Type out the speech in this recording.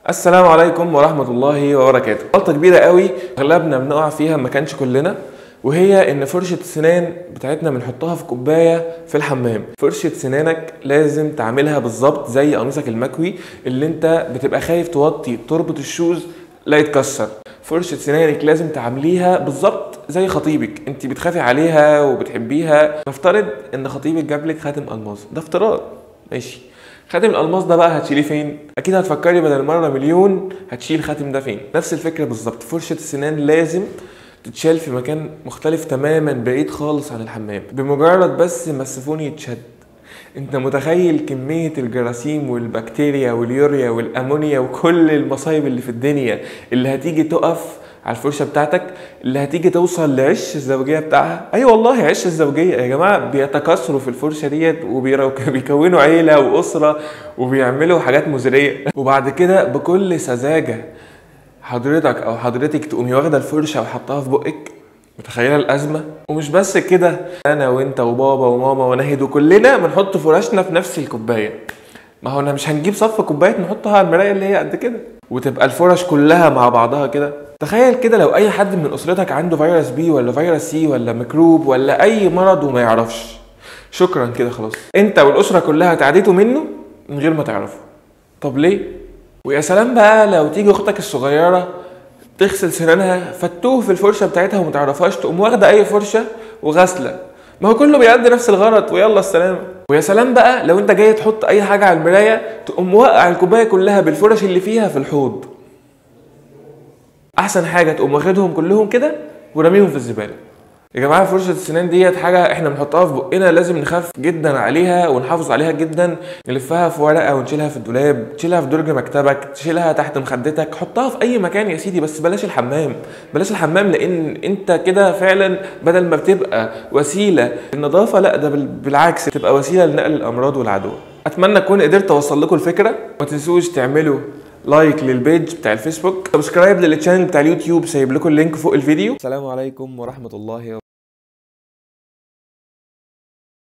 السلام عليكم ورحمة الله وبركاته غلطة كبيرة قوي اغلبنا بنقع فيها ما كانش كلنا وهي ان فرشة السنان بتاعتنا بنحطها في كوباية في الحمام فرشة سنانك لازم تعملها بالظبط زي قميصك المكوي اللي انت بتبقى خايف توطي تربط الشوز لا يتكسر فرشة سنانك لازم تعمليها بالظبط زي خطيبك انت بتخافي عليها وبتحبيها نفترض ان خطيبك جاب لك خاتم الماظ ده افتراض ماشي خاتم الالماس ده بقى هتشيليه فين اكيد هتفكري بدل مره مليون هتشيل الخاتم ده فين نفس الفكره بالظبط فرشه السنان لازم تتشال في مكان مختلف تماما بعيد خالص عن الحمام بمجرد بس ما السيفون يتشد انت متخيل كمية الجراثيم والبكتيريا واليوريا والامونيا وكل المصايب اللي في الدنيا اللي هتيجي تقف على الفرشة بتاعتك اللي هتيجي توصل لعش الزوجية بتاعها اي أيوة والله عش الزوجية يا جماعة بيتكاثروا في الفرشة ديت وبيكونوا عيلة وأسرة وبيعملوا حاجات مزرية وبعد كده بكل سذاجة حضرتك او حضرتك تقومي واخده الفرشه وحطها في بقك متخيله الازمه ومش بس كده انا وانت وبابا وماما ونهد وكلنا بنحط فراشنا في نفس الكوبايه ما هو انا مش هنجيب صف كوبايات نحطها على المرايه اللي هي قد كده وتبقى الفرش كلها مع بعضها كده تخيل كده لو اي حد من اسرتك عنده فيروس بي ولا فيروس سي ولا ميكروب ولا اي مرض وما يعرفش شكرا كده خلاص انت والاسره كلها تعديتوا منه من غير ما تعرفوا طب ليه ويا سلام بقى لو تيجي اختك الصغيره تغسل سنانها فتوه في الفرشه بتاعتها وما تعرفهاش تقوم واخده اي فرشه وغاسله ما هو كله بيأدي نفس الغرض ويلا السلام ويا سلام بقى لو انت جاي تحط اي حاجه على المرايه تقوم موقع الكوبايه كلها بالفرش اللي فيها في الحوض احسن حاجه تقوم واخدهم كلهم كده ورميهم في الزباله يا جماعه فرشه السنان ديت حاجه احنا بنحطها في بقنا لازم نخاف جدا عليها ونحافظ عليها جدا نلفها في ورقه ونشيلها في الدولاب تشيلها في درج مكتبك تشيلها تحت مخدتك حطها في اي مكان يا سيدي بس بلاش الحمام بلاش الحمام لان انت كده فعلا بدل ما بتبقى وسيله للنظافه لا ده بالعكس تبقى وسيله لنقل الامراض والعدوى اتمنى اكون قدرت اوصل لكم الفكره ما تنسوش تعملوا لايك للبيج بتاع الفيسبوك سبسكرايب للتشانل بتاع اليوتيوب سايب لكم اللينك فوق الفيديو السلام عليكم ورحمه الله وبركاته